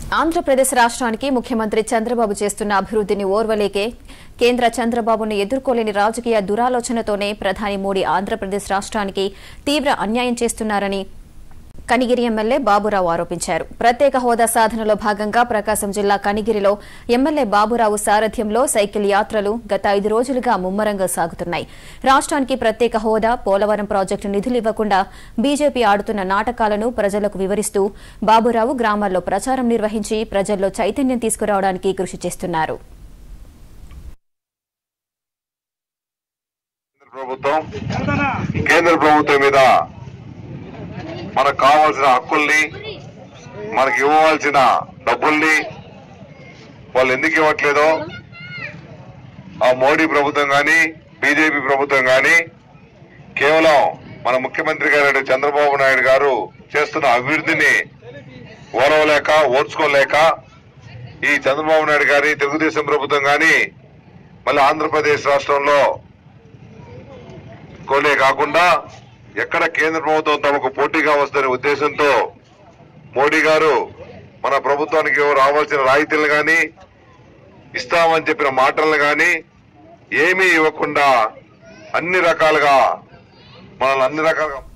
ఆంధ్రప్రదేశ్ రాష్ట్రానికి ముఖ్యమంత్రి చంద్రబాబు చేస్తున్న అభివృద్ధిని ఓర్వలేకే కేంద్ర చంద్రబాబును ఎదుర్కోలేని రాజకీయ దురాలోచనతోనే ప్రధాని మోడీ ఆంధ్రప్రదేశ్ రాష్ట్రానికి తీవ్ర అన్యాయం చేస్తున్నారని కనిగిరి ఎమ్మెల్యే బాబురావు ఆరోపించారు ప్రత్యేక హోదా సాధనలో భాగంగా ప్రకాశం జిల్లా కనిగిరిలో ఎమ్మెల్యే బాబురావు సారథ్యంలో సైకిల్ యాత్రలు గత ఐదు రోజులుగా ముమ్మరంగా సాగుతున్నాయి రాష్ట్రానికి ప్రత్యేక హోదా పోలవరం ప్రాజెక్టు నిధులు ఇవ్వకుండా బీజేపీ ఆడుతున్న నాటకాలను ప్రజలకు వివరిస్తూ బాబురావు గ్రామాల్లో ప్రచారం నిర్వహించి ప్రజల్లో చైతన్యం తీసుకురావడానికి కృషి చేస్తున్నారు ప్రభుత్వం కేంద్ర ప్రభుత్వం మీద మనకు కావాల్సిన హక్కుల్ని మనకి ఇవ్వవలసిన డబ్బుల్ని వాళ్ళు ఎందుకు ఇవ్వట్లేదో ఆ మోడీ ప్రభుత్వం కానీ బీజేపీ ప్రభుత్వం కానీ కేవలం మన ముఖ్యమంత్రి గారు చంద్రబాబు నాయుడు గారు చేస్తున్న అభివృద్ధిని ఓరవలేక ఓర్చుకోలేక ఈ చంద్రబాబు నాయుడు గారి తెలుగుదేశం ప్రభుత్వం కానీ మళ్ళీ ఆంధ్రప్రదేశ్ రాష్ట్రంలో కోలే కాకుండా ఎక్కడ కేంద్ర ప్రభుత్వం తమకు పోటీగా వస్తున్న ఉద్దేశంతో మోడీ గారు మన ప్రభుత్వానికి రావాల్సిన రాయితీలు గాని ఇస్తామని చెప్పిన మాటలను గాని ఏమీ ఇవ్వకుండా అన్ని రకాలుగా మనల్ని అన్ని రకాలుగా